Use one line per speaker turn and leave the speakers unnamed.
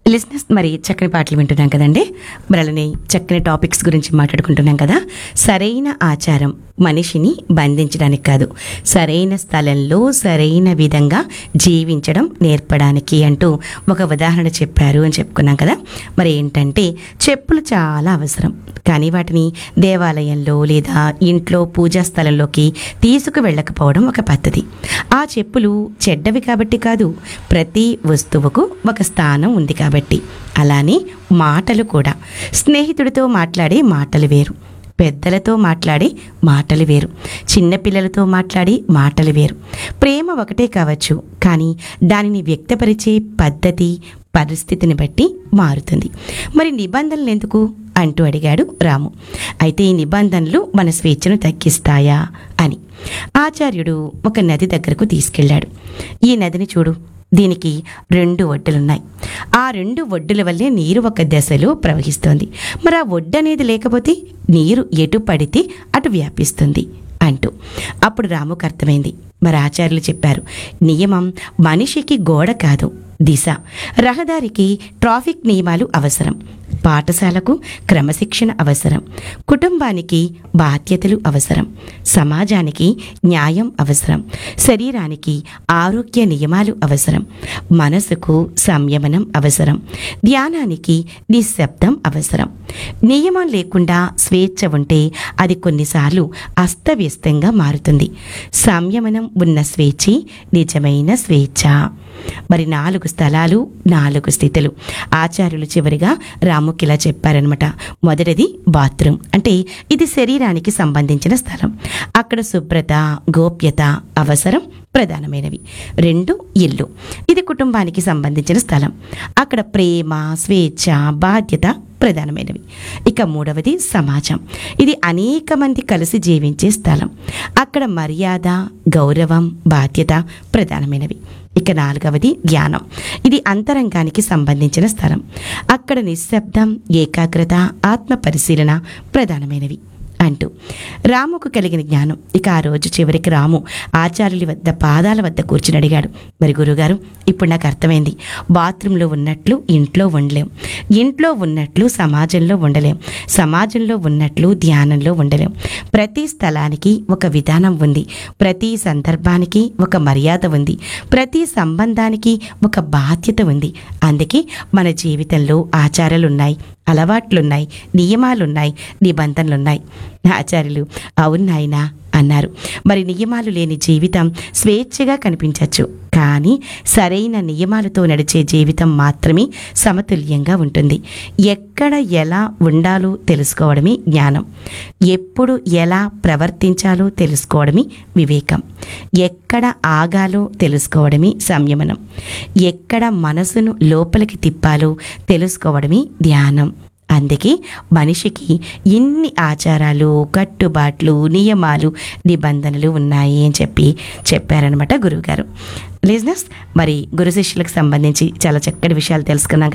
లిజినెస్ మరి చక్కని పాటలు వింటున్నాం కదండి మరి అలానే చక్కని టాపిక్స్ గురించి మాట్లాడుకుంటున్నాం కదా సరైన ఆచారం మనిషిని బంధించడానికి కాదు సరైన స్థలంలో సరైన విధంగా జీవించడం నేర్పడానికి అంటూ ఒక ఉదాహరణ చెప్పారు అని చెప్పుకున్నాం కదా మరి ఏంటంటే చెప్పులు చాలా అవసరం కానీ వాటిని దేవాలయంలో లేదా ఇంట్లో పూజా స్థలంలోకి తీసుకు వెళ్ళకపోవడం ఒక పద్ధతి ఆ చెప్పులు చెడ్డవి కాబట్టి కాదు ప్రతి వస్తువుకు ఒక స్థానం ఉంది కాబట్టి అలానే మాటలు కూడా స్నేహితుడితో మాట్లాడే మాటలు వేరు పెద్దలతో మాట్లాడే మాటలు వేరు చిన్నపిల్లలతో మాట్లాడే మాటలు వేరు ప్రేమ ఒకటే కావచ్చు కానీ దానిని వ్యక్తపరిచే పద్ధతి పరిస్థితిని బట్టి మారుతుంది మరి నిబంధనలు ఎందుకు అంటూ అడిగాడు రాము అయితే ఈ నిబంధనలు మన స్వేచ్ఛను తగ్గిస్తాయా అని ఆచార్యుడు ఒక నది దగ్గరకు తీసుకెళ్ళాడు ఈ నదిని చూడు దీనికి రెండు ఒడ్డులున్నాయి ఆ రెండు ఒడ్డుల వల్లే నీరు ఒక దశలో ప్రవహిస్తోంది మరి ఆ ఒడ్డు అనేది లేకపోతే నీరు ఎటు పడితే అటు వ్యాపిస్తుంది అంటూ అప్పుడు రాముకు అర్థమైంది మరి ఆచార్యులు చెప్పారు నియమం మనిషికి గోడ కాదు దిశ రహదారికి ట్రాఫిక్ నియమాలు అవసరం పాఠశాలకు క్రమశిక్షణ అవసరం కుటుంబానికి బాధ్యతలు అవసరం సమాజానికి న్యాయం అవసరం శరీరానికి ఆరోగ్య నియమాలు అవసరం మనసుకు సంయమనం అవసరం ధ్యానానికి నిశ్శబ్దం అవసరం నియమం లేకుండా స్వేచ్ఛ ఉంటే అది కొన్నిసార్లు అస్తవ్యస్తంగా మారుతుంది సంయమనం ఉన్న స్వేచ్ఛే నిజమైన స్వేచ్ఛ మరి నాలుగు స్థలాలు నాలుగు స్థితులు ఆచార్యులు చివరిగా రాముకి ఇలా చెప్పారనమాట మొదటిది బాత్రూమ్ అంటే ఇది శరీరానికి సంబంధించిన స్థలం అక్కడ శుభ్రత గోప్యత అవసరం ప్రధానమైనవి రెండు ఇల్లు ఇది కుటుంబానికి సంబంధించిన స్థలం అక్కడ ప్రేమ స్వేచ్ఛ బాధ్యత ప్రధానమైనవి ఇక మూడవది సమాజం ఇది అనేక మంది కలిసి జీవించే స్థలం అక్కడ మర్యాద గౌరవం బాధ్యత ప్రధానమైనవి ఇక నాలుగవది జ్ఞానం ఇది అంతరంగానికి సంబంధించిన స్థలం అక్కడ నిశ్శబ్దం ఏకాగ్రత ఆత్మ పరిశీలన ప్రధానమైనవి అంటూ రాముకు కలిగిన జ్ఞానం ఇక ఆ రోజు చివరికి రాము ఆచార్యుల వద్ద పాదాల వద్ద కూర్చుని అడిగాడు మరి గురుగారు ఇప్పుడు నాకు అర్థమైంది బాత్రూంలో ఉన్నట్లు ఇంట్లో ఉండలేం ఇంట్లో ఉన్నట్లు సమాజంలో ఉండలేం సమాజంలో ఉన్నట్లు ధ్యానంలో ఉండలేం ప్రతి స్థలానికి ఒక విధానం ఉంది ప్రతి సందర్భానికి ఒక మర్యాద ఉంది ప్రతి సంబంధానికి ఒక బాధ్యత ఉంది అందుకే మన జీవితంలో ఆచారాలున్నాయి అలవాట్లున్నాయి నియమాలున్నాయి నిబంధనలున్నాయి ఆచార్యులు అవును నాయనా అన్నారు మరి నియమాలు లేని జీవితం స్వేచ్ఛగా కనిపించవచ్చు కానీ సరైన నియమాలతో నడిచే జీవితం మాత్రమే సమతుల్యంగా ఉంటుంది ఎక్కడ ఎలా ఉండాలో తెలుసుకోవడమే జ్ఞానం ఎప్పుడు ఎలా ప్రవర్తించాలో తెలుసుకోవడమే వివేకం ఎక్కడ ఆగాలో తెలుసుకోవడమే సంయమనం ఎక్కడ మనసును లోపలికి తిప్పాలో తెలుసుకోవడమే ధ్యానం అందుకే మనిషికి ఇన్ని ఆచారాలు కట్టుబాట్లు నియమాలు నిబంధనలు ఉన్నాయి అని చెప్పి చెప్పారనమాట గురువుగారు లిజినెస్ మరి గురు శిష్యులకు సంబంధించి చాలా చక్కటి విషయాలు తెలుసుకున్నాం